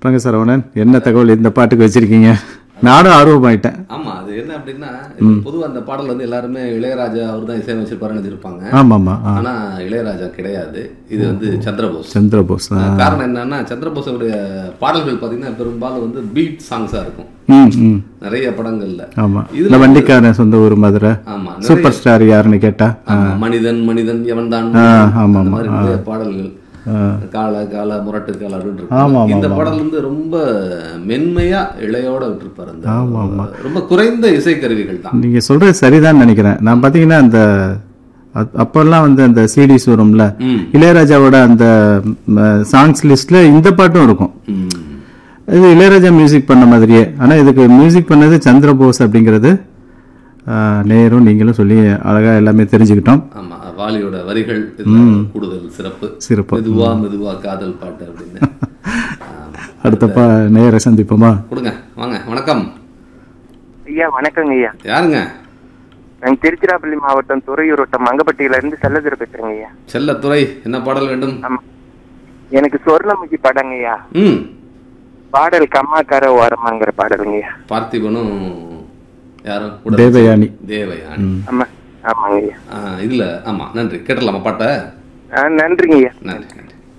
சொல்லுங்க சரவணன் என்ன தகவல் இந்த பாட்டுக்கு வச்சிருக்கீங்க நானும் ஆர்வமாயிட்டேன் ஆமா அது என்ன அப்படின்னா பொதுவா அந்த பாடல் வந்து எல்லாருமே இளையராஜா அவர் தான் இசையமைச்சிருப்பாருன்னு எழுதியிருப்பாங்க ஆமாம்மா ஆ ஆனா இளையராஜா கிடையாது இது வந்து சந்திரபோஸ் சந்திரபோஸ் ஆ. காரணம் என்னன்னா சந்திரபோஸோடைய பாடல்கள் பாத்தீங்கன்னா பெரும்பாலும் வந்து பீட் சாங்ஸா இருக்கும் ம் ம் நிறைய படங்கள்ல ஆமா இதுல இந்த வண்டிக்காரன் சொந்த ஊர் மதுரை ஆமா நிறைய சூப்பர் ஸ்டார் யாருன்னு கேட்டா ஆமா, மனிதன் மனிதன் எவன் தான் ஆமா, அந்த மாதிரி நிறைய பாடல்கள் கால கால முரட்டு கால அப்படின்னு ஆமா, இருக்கும் இந்த பாடல் வந்து ரொம்ப மென்மையா இழையோட விட்டுருப்பாரு அந்த ஆமா, ஆமா. ரொம்ப குறைந்த இசைக்கருவிகள் தான் நீங்க சொல்றது சரிதான் நினைக்கிறேன் நான் பாத்தீங்கன்னா அந்த அ- அப்பெல்லாம் வந்து அந்த சிடிஸ் வரும்ல ம். இளையராஜாவோட அந்த சாங்ஸ் லிஸ்ட்ல இந்த பாட்டும் இருக்கும் ம். இது இளையராஜா மியூசிக் பண்ண மாதிரியே ஆனா இதுக்கு மியூசிக் பண்ணது சந்திரபோஸ் அப்படிங்கிறது ஆ, நேரும் நீங்களும் சொல்லி அழகா எல்லாமே தெரிஞ்சுக்கிட்டோம் ஆமா வாலியோட வரிகள் இதுல கூடுதல் சிறப்பு சிறப்பு மெதுவா மெதுவா காதல் பாட்டு அப்படின்னு ஆமா. அடுத்த பா நேர சந்திப்போமா கொடுங்க வாங்க வணக்கம் ஐயா வணக்கங்க ஐயா யாருங்க நாங்க திருச்சிராப்பள்ளி மாவட்டம் துறையூர் வட்டம் மங்கப்பட்டியில இருந்து செல்லதுரை பேசுறேங்க ஐயா செல்லத்துறை என்ன பாடல் வேண்டும் ஆமா எனக்கு சொர்ணமுகி படங்க ஐயா ம் பாடல் கம்மாக்கார ஓரமாங்கிற பாடலுங்க ஐயா பார்த்திபனும் யாரும் கூட தேவயானி தேவயானி ஆமா ஆமாங்க ஐயா ஆ, இதுல ஆமா நன்றி கேட்டலாமா பாட்டை ஆ, நன்றிங்க ஐயா நன்றி நன்றி